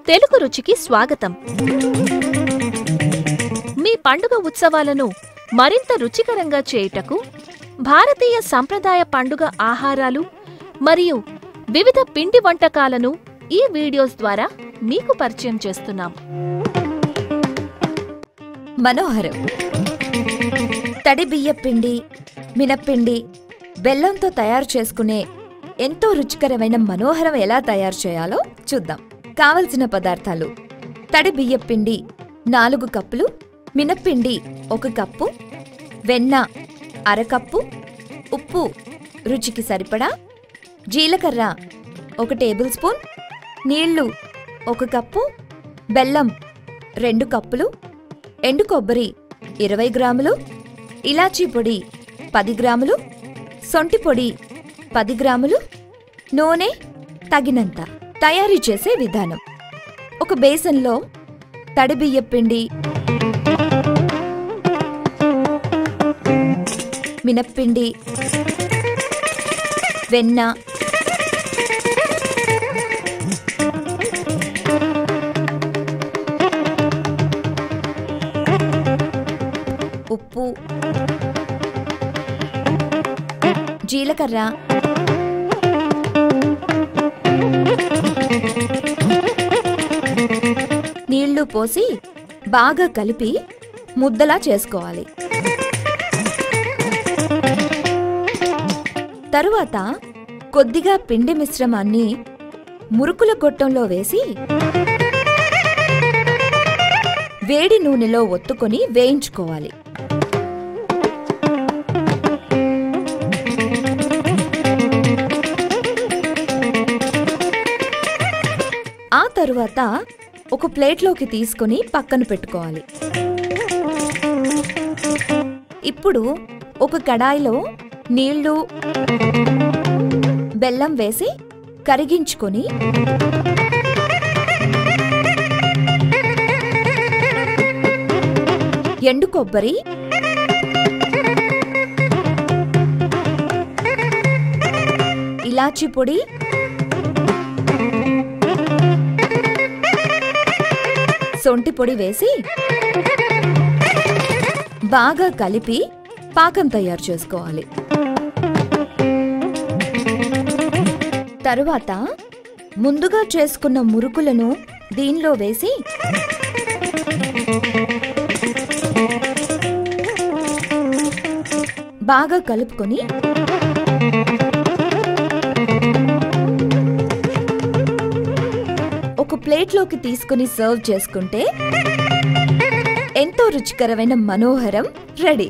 తెలుగు రుచికి స్వాగతం మీ పండుగ ఉత్సవాలను మరింత రుచికరంగా చేయుటకు భారతీయ సంప్రదాయ పండుగ ఆహారాలు మరియు వివిధ పిండి వంటకాలను ఈ వీడియోస్ ద్వారా మీకు పరిచయం చేస్తున్నాం మనోహరం తడి బియ్యపిండి మినప్పిండి బెల్లంతో తయారు చేసుకునే ఎంతో రుచికరమైన మనోహరం ఎలా తయారు చేయాలో చూద్దాం కావలసిన పదార్థాలు తడి బియ్యపిండి నాలుగు కప్పులు మినప్పిండి ఒక కప్పు వెన్న అరకప్పు ఉప్పు రుచికి సరిపడా జీలకర్ర ఒక టేబుల్ స్పూన్ నీళ్లు ఒక కప్పు బెల్లం రెండు కప్పులు ఎండు కొబ్బరి ఇరవై గ్రాములు ఇలాచీ పొడి పది గ్రాములు సొంటి పొడి పది గ్రాములు నూనె తగినంత తయారీ చేసే విధానం ఒక బేసన్లో తడి బియ్యం పిండి మినప్పిండి వెన్న ఉప్పు జీలకర్ర నీళ్లు పోసి బాగా కలిపి ముద్దలా చేసుకోవాలి తరువాత కొద్దిగా పిండి మిశ్రమాన్ని మురుకుల గొట్టంలో వేసి వేడి నూనెలో ఒత్తుకొని వేయించుకోవాలి ఆ తరువాత ఒక ప్లేట్లోకి తీసుకొని పక్కన పెట్టుకోవాలి ఇప్పుడు ఒక కడాయిలో నీళ్లు బెల్లం వేసి కరిగించుకొని ఎండు కొబ్బరి ఇలాచీ పొడి సొంటి పొడి వేసి బాగా కలిపి పాకం తయారు చేసుకోవాలి తరువాత ముందుగా చేసుకున్న మురుకులను దీనిలో వేసి బాగా కలుపుకొని ఒక ప్లేట్లోకి తీసుకుని సర్వ్ చేసుకుంటే ఎంతో రుచికరమైన మనోహరం రెడీ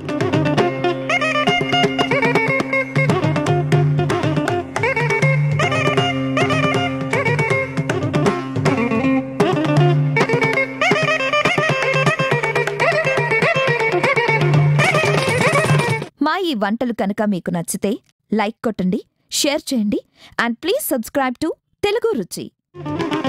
మా ఈ వంటలు కనుక మీకు నచ్చితే లైక్ కొట్టండి షేర్ చేయండి and please subscribe to Telugu రుచి